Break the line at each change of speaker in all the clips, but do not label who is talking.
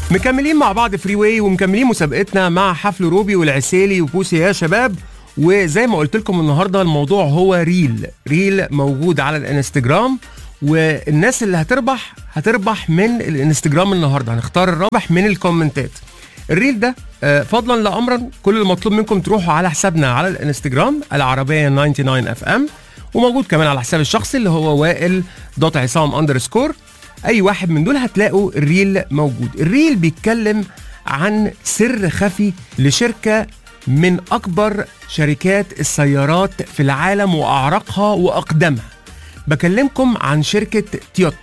مكملين مع بعض فري واي ومكملين مسابقتنا مع حفل روبي والعسيلي وبوسي يا شباب وزي ما قلت لكم النهارده الموضوع هو ريل ريل موجود على الانستجرام والناس اللي هتربح هتربح من الانستجرام النهارده هنختار الرابح من الكومنتات الريل ده آه، فضلا لا امرا كل المطلوب منكم تروحوا على حسابنا على الانستجرام العربيه 99 اف ام وموجود كمان على حساب الشخصي اللي هو وائل دوت عصام اندرسكور اي واحد من دول هتلاقوا الريل موجود الريل بيتكلم عن سر خفي لشركه من اكبر شركات السيارات في العالم واعرقها واقدمها بكلمكم عن شركه تويوتا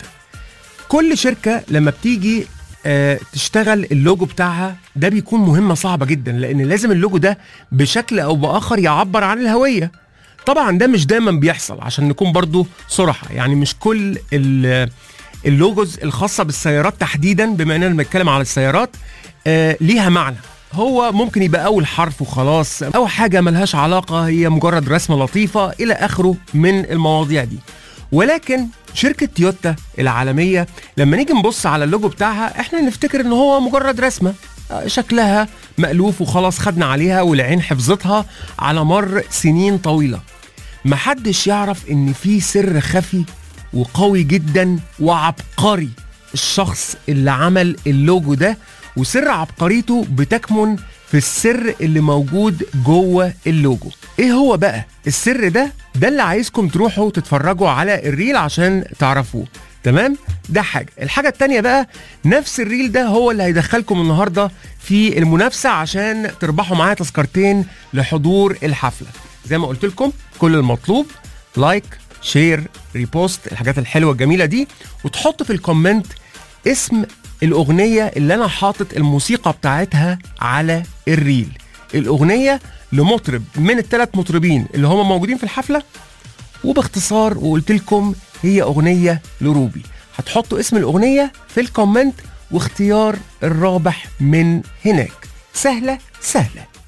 كل شركه لما بتيجي آه، تشتغل اللوجو بتاعها ده بيكون مهمه صعبه جدا لان لازم اللوجو ده بشكل او باخر يعبر عن الهويه طبعا ده مش دايما بيحصل عشان نكون برضو صراحه يعني مش كل ال- اللوجوز الخاصه بالسيارات تحديدا بما اننا بنتكلم على السيارات آه ليها معنى هو ممكن يبقى اول حرف وخلاص او حاجه ملهاش علاقه هي مجرد رسمه لطيفه الى اخره من المواضيع دي ولكن شركة تويوتا العالمية لما نيجي نبص على اللوجو بتاعها احنا نفتكر ان هو مجرد رسمة آه، شكلها مألوف وخلاص خدنا عليها والعين حفظتها على مر سنين طويلة محدش يعرف ان في سر خفي وقوي جدا وعبقري الشخص اللي عمل اللوجو ده وسر عبقريته بتكمن في السر اللي موجود جوه اللوجو ايه هو بقى السر ده ده اللي عايزكم تروحوا تتفرجوا على الريل عشان تعرفوه تمام ده حاجة الحاجة التانية بقى نفس الريل ده هو اللي هيدخلكم النهاردة في المنافسة عشان تربحوا معايا تذكرتين لحضور الحفلة زي ما قلت لكم كل المطلوب لايك شير ريبوست الحاجات الحلوة الجميلة دي وتحط في الكومنت اسم الأغنية اللي أنا حاطط الموسيقى بتاعتها على الريل الأغنية لمطرب من الثلاث مطربين اللي هم موجودين في الحفلة وباختصار وقلت لكم هي أغنية لروبي هتحطوا اسم الأغنية في الكومنت واختيار الرابح من هناك سهلة سهلة